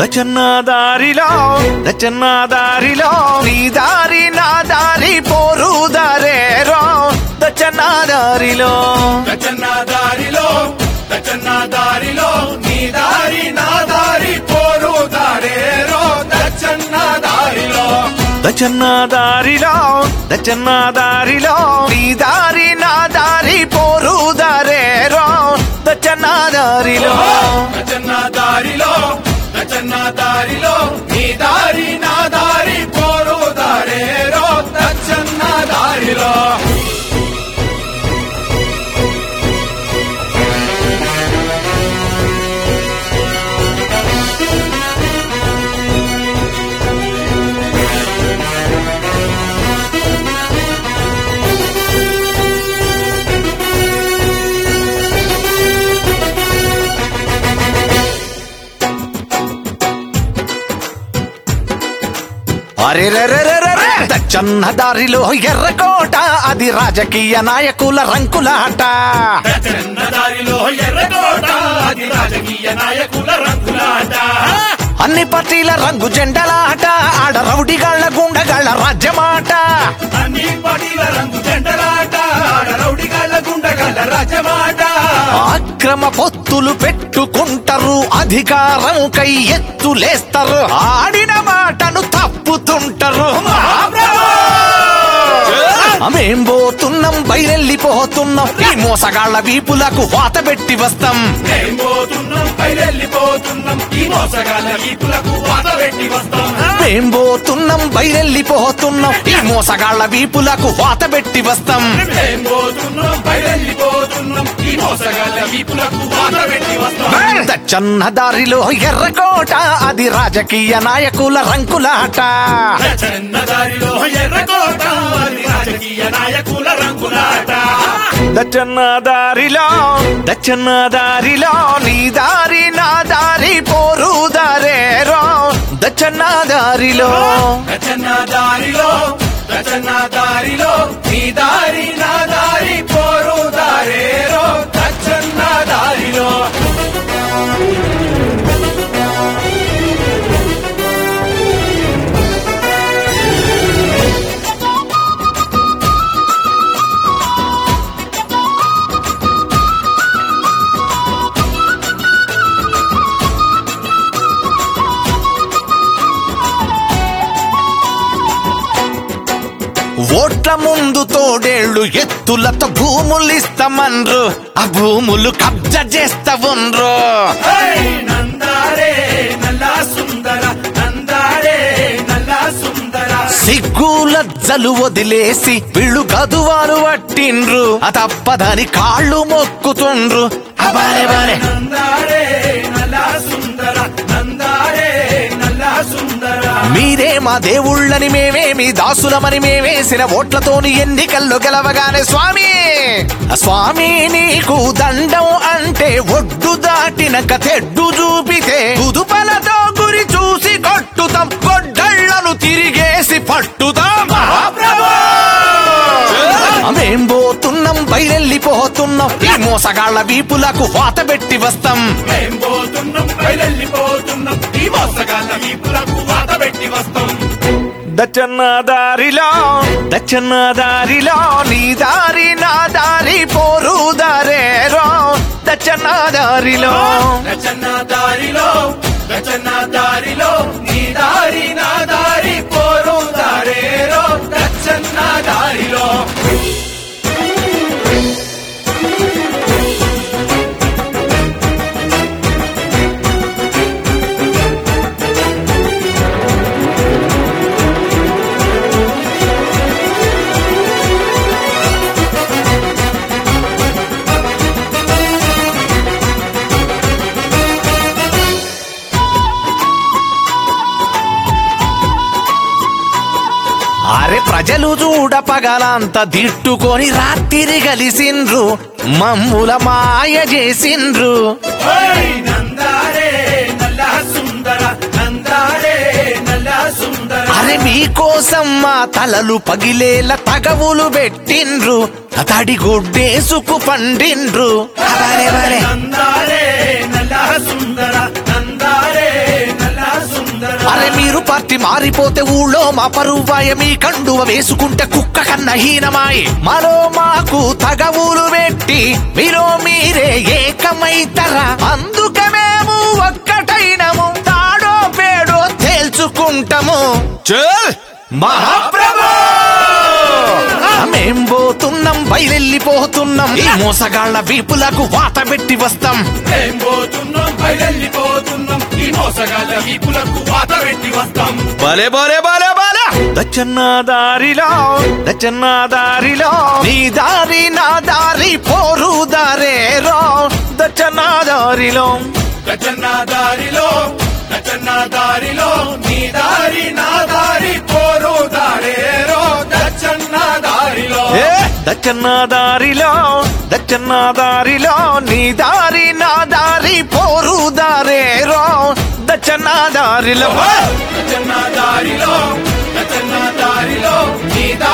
దచన్న దారిలో దచన్న దారిలో నీ దారి నా దారి పోరు దారేరో దచన్న దారిలో దచ్చన్న దారిలో దచ్చన్న దారిలో నీ దారి నా దారి పోరు దారేరో దచ్చన్న దారిలో దచన్న దారిలో దచన్న దారిలో నీ దారి నా దారి పోరు దారేరో దచన్న దారిలో దచ్చన్న దారిలో దచ్చన్న దారిలో నీ దారి నా దారి పోరు దారేరో దచ్చన్న దారిలో అరెరెరెరెరెరె! దచ్చన్న దారిలో ఎర్రకోట అది రాజకీయ నాయకుల రంకులాట దచ్చన్న దారిలో ఎర్రకోట అది రాజకీయ నాయకుల రంగులాట అన్ని పార్టీల రంగు జెండలాట ఆడ రౌడిగాళ్ల గుండగాళ్ల రాజ్యమాట అన్ని పార్టీల రంగు జెండలాట ఆడ రౌడిగాళ్ళ గుండగాళ్ళ రాజమాట అక్రమ పొత్తులు పెట్టుకుంటారు అధికారం కై ఎత్తులేస్తారు ఆడిన మాటను తప్పుతుంటారు మేం పోతున్నాం బయలెళ్ళిపోతున్నాం ఈ మోసగాళ్ల వీపులకు వాత పెట్టి వస్తాం మేం పోతున్నాం బయలెళ్ళిపోతున్నాం ఈ మోసగాళ్ళ వీపులకు వాత పెట్టి వస్తాం మేం పోతున్నాం బయలెళ్ళిపోతున్నాం ఈ మోసగాళ్ల వీపులకు వాత పెట్టి వస్తాం మేం పోతున్నాం బయలెళ్ళిపోతున్నాం ఈ మోసగాళ్ళ వీపులకు వాత పెట్టి వస్తాం దచ్చన్న దారిలో ఎర్రకోట అది రాజకీయ నాయకుల రంకులాట చిన్న దారిలో ఎర్రకోట అది రాజకీయ నాయకుల రంగులాట దచ్చన్న దారిలో దచ్చన్న దారిలో నీ దారి నా దారి పోరు దారేరో దచ్చన్న దారిలో దచ్చన్న దారిలో దచ్చన్న దారిలో నీ దారి నా దారి పోరు దారేరో దచ్చన్న దారిలో ఓట్ల ముందు తోడేళ్లు ఎత్తులతో భూములిస్తామన్రు ఆ భూములు కబ్జా చేస్తా ఉండ్రు హై నందారే నల్ల సుందర నందారే నల్ల సుందర సిగ్గుల జలు వదిలేసి వీళ్ళు గదువారు పట్టిండ్రు ఆ తప్పదని కాళ్ళు మొక్కుతుండ్రు అబారే బారే నందారే నల్ల సుందర నందారే నల్ల సుందర మీరే మా దేవుళ్ళని మేమే మీ దాసులమని మేమేసిన ఓట్లతోని ఎన్నికల్లో గెలవగానే స్వామి స్వామి నీకు దండం అంటే ఒడ్డు దాటినక తెడ్డు చూపితే కుదుపలతో గురి చూసి కొట్టుతాం గొడ్డళ్లను తిరిగేసి పట్టుతాం మేం పోతున్నాం బయలెళ్ళిపోతున్నాం ఈ మోసగాళ్ల వీపులకు వాత పెట్టి వస్తాం మేం పోతున్నాం బయలెళ్ళిపోతున్నాం ఈ మోసగాళ్ళ వీపులకు వాత పెట్టి వస్తాం దచ్చన్న దారిలో దచ్చన్న దారిలో నీ దారి నా దారి పోరు దారేరో దచ్చన్న దారిలో రచన దారిలో రచన దారిలో నీ దారి నా దారి పోరు దారేరో రచన దారిలో అరే ప్రజలు చూడ పగలంత దిట్టుకొని రాత్రి కలిసిండ్రు మమ్ముల మాయ చేసిండ్రు ఓయ్ నందారే నల్ల సుందర నందారే నల్ల సుందర అరే మీకోసం మా తలలు పగిలేల తగవులు పెట్టిండ్రు తడి గుడ్డేసుకు పండిండ్రు అరే వరే నందారే నల్ల సుందర నందారే నల్ల అరే మీరు పార్టీ మారిపోతే ఊళ్ళో మా పరువాయ మీ కండువ వేసుకుంటే కుక్క కన్న హీనమాయి మరో మాకు తగవులు పెట్టి మీలో మీరే ఏకమైతరా అందుకే మేము ఒక్కటైనము తాడో పేడో తేల్చుకుంటాము చల్ మహాప్రభు మేం పోతున్నాం బయలెళ్ళిపోతున్నాం ఈ మోసగాళ్ళ వీపులకు వాత పెట్టి వస్తాం ఏం పోతున్నాం బయలుపోతున్నాం ఈ మోసగాళ్ళ వీపులకు వాత పెట్టి వస్తాం బలే బలే బలే బలే దచ్చన్న దారిలో దచ్చన్న దారిలో నీ దారి నా దారి పోరు దారేరో దచ్చన్న దారిలో గజన్న దారిలో గజన్న దారిలో నీ దారి నా దారి పోరు దారేరో గజన్న దారిలో ఏ దచ్చన్న దారిలో దచ్చన్న దారిలో నీ దారి నా దారి పోరు దారేరో దచ్చన్న దారిలో గజన్న దారిలో గజన్న దారిలో నీ దారి